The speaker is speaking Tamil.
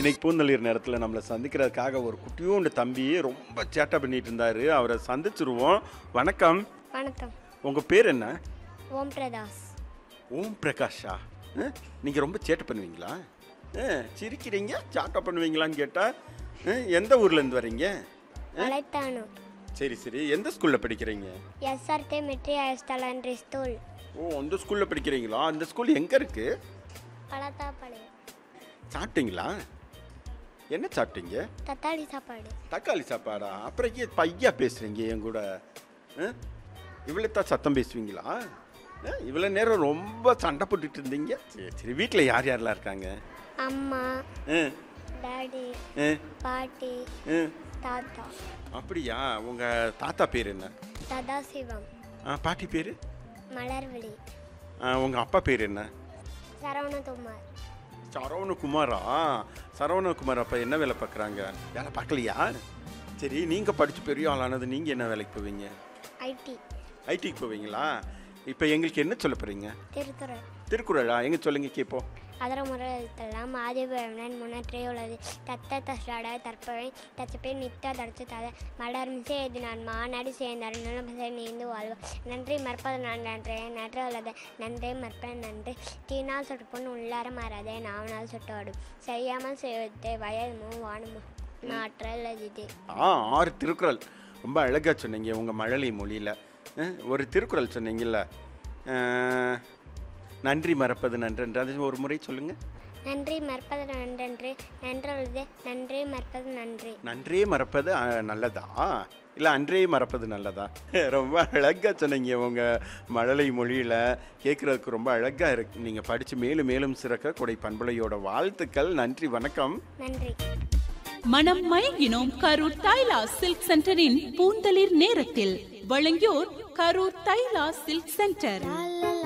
இன்னைக்கு பூந்தளிர் நேரத்தில் நம்மளை சந்திக்கிறதுக்காக ஒரு குட்டியோண்டு தம்பி ரொம்ப சேட்டை பண்ணிட்டு இருந்தாரு அவரை சந்திச்சிருவோம் வணக்கம் வணக்கம் உங்கள் பேர் என்ன ஓம் பிரதாஸ் ஓம் பிரகாஷா நீங்கள் ரொம்ப சேட்டை பண்ணுவீங்களா ஆ, சிரிக்கிறீங்க சேட்டை பண்ணுவீங்களான்னு கேட்டால் எந்த ஊர்லேருந்து வரீங்க வளைத்தானு சரி சரி எந்த ஸ்கூலில் படிக்கிறீங்க எஸ்ஆர்டி மெட்ரி ஹைஸ்தலன்ட்ரி ஸ்கூல் ஓ அந்த ஸ்கூலில் படிக்கிறீங்களா அந்த ஸ்கூல் எங்கே இருக்குது பழத்தாப்பாளையம் சாப்பிட்டீங்களா என்ன சாப்பிட்டீங்க தக்காளி சாப்பாடு தக்காளி சாப்பாடா அப்புறம் ஏன் பையா பேசுறீங்க என் கூட இவ்வளோ தான் சத்தம் பேசுவீங்களா ஆ, இவ்வளோ நேரம் ரொம்ப சண்டை போட்டுட்டு இருந்தீங்க சரி சரி வீட்டில் யார் யாரெல்லாம் இருக்காங்க அம்மா ஆ, டாடி ஆ, பாட்டி ஆ. தாத்தா அப்படியா உங்கள் தாத்தா பேர் என்ன சதாசிவம் ஆ, பாட்டி பேர் மலர்விழி உங்கள் அப்பா பேர் என்ன சரவணகுமார் சரவணகுமாரா சரவணகுமார் அப்பா என்ன வேலை பார்க்குறாங்க வேலை பார்க்கலையா சரி நீங்கள் படித்து பெரிய ஆளானது நீங்கள் என்ன வேலைக்கு போவீங்க ஐடி ஐடிக்கு போவீங்களா இப்போ எங்களுக்கு என்ன சொல்ல போகிறீங்க திருத்துறை திருக்குறளா எங்க சொல்லுங்க கேட்போம் அதர முறை எழுத்தெல்லாம் ஆதிபவனன் முன்னற்றே உள்ளது தத்த தஸ்டாட தற்பவை தச்சப்பே நித்த தடுத்து தத மலர் மிசை எதினான் மாநாடு சேர்ந்தார் நிலமிசை நீந்து வாழ்வார் நன்றி மற்பது நான் நன்றே நன்ற உள்ளது நன்றே மற்ப நன்றி தீனால் சொட்டுப்பொன் உள்ளார மாறாதே நாவனால் சுட்டோடும் செய்யாமல் செய்வதே வயதுமோ வானமோ நாற்றல் அஜிதே ஆ ஆறு திருக்குறள் ரொம்ப அழகாக சொன்னீங்க உங்கள் மழலை மொழியில் ஒரு திருக்குறள் சொன்னீங்கல்ல அஹ், நன்றி மறப்பது நன்றன்று அது ஒரு முறை சொல்லுங்கள் நன்றி மற்பது நன்றன்று நன்றுள்ளது நன்றி மற்பது நன்றி நன்றே மறப்பது அஹ், நல்லதா இல்லை அன்றே மறப்பது நல்லதா ரொம்ப அழகாக சொன்னீங்க உங்கள் மழலை மொழியில் கேட்குறதுக்கு ரொம்ப அழகாக இருக்கு நீங்கள் படித்து மேலும் மேலும் சிறக்க கொடை பண்பலையோட வாழ்த்துக்கள் நன்றி வணக்கம் நன்றி மனம் மயங்கினோம் கரூர் தைலா சில்க் சென்டரின் பூந்தளிர் நேரத்தில் வழங்கியோர் கரூர் தைலா சில்க் சென்டர்